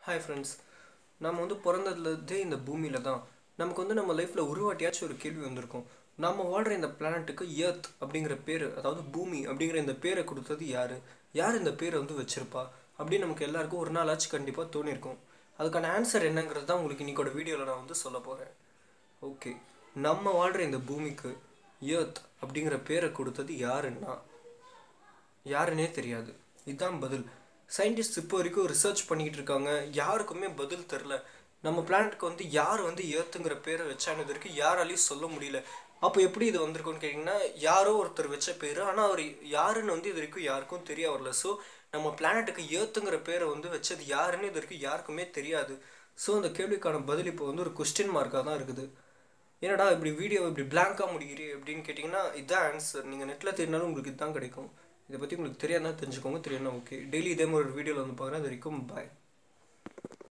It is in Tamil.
ஹாய் ஃப்ரெண்ட்ஸ் நம்ம வந்து பிறந்ததுலேருந்தே இந்த பூமியில் தான் நமக்கு வந்து நம்ம லைஃப்பில் ஒரு வாட்டியாச்சும் ஒரு கேள்வி வந்திருக்கும் நம்ம வாழ்கிற இந்த பிளானட்டுக்கு எர்த் அப்படிங்கிற பேர் அதாவது பூமி அப்படிங்கிற இந்த பேரை கொடுத்தது யார் யார் இந்த பேரை வந்து வச்சிருப்பா அப்படின்னு நமக்கு எல்லாருக்கும் ஒரு நாளாச்சும் கண்டிப்பாக தோணியிருக்கும் அதுக்கான ஆன்சர் என்னங்கிறது தான் உங்களுக்கு இன்னைக்கோட வீடியோவில் நான் வந்து சொல்ல போகிறேன் ஓகே நம்ம வாழ்கிற இந்த பூமிக்கு எர்த் அப்படிங்கிற பேரை கொடுத்தது யாருன்னா யாருன்னே தெரியாது இதுதான் பதில் சயின்டிஸ்ட் இப்போ வரைக்கும் ரிசர்ச் பண்ணிக்கிட்டு இருக்காங்க யாருக்குமே பதில் தெரில நம்ம பிளானட்டுக்கு வந்து யார் வந்து ஏத்துங்கிற பேரை வச்சானது வரைக்கும் யாராலையும் சொல்ல முடியல அப்போ எப்படி இது வந்திருக்கும்னு கேட்டிங்கன்னா யாரோ ஒருத்தர் வச்ச பேர் ஆனால் அவர் யாருன்னு வந்து இது வரைக்கும் யாருக்கும் தெரிய வரல ஸோ நம்ம பிளானட்டுக்கு ஏத்துங்கிற பேரை வந்து வச்சது யாருன்னு இது வரைக்கும் யாருக்குமே தெரியாது ஸோ அந்த கேள்விக்கான பதில் இப்போ வந்து ஒரு கொஸ்டின் மார்க்காக தான் இருக்குது என்னடா இப்படி வீடியோ இப்படி பிளாங்காக முடிகிறே அப்படின்னு கேட்டிங்கன்னா இதுதான் ஆன்சர் நீங்கள் நெட்டில் தெரிஞ்சாலும் உங்களுக்கு இதுதான் கிடைக்கும் இதை பற்றி உங்களுக்கு தெரியாதுன்னா தெரிஞ்சுக்கோங்க தெரியும்னா ஓகே டெய்லி இதே மாதிரி ஒரு வீடியோவில் வந்து பார்க்குறேன் அது வரைக்கும் பாய்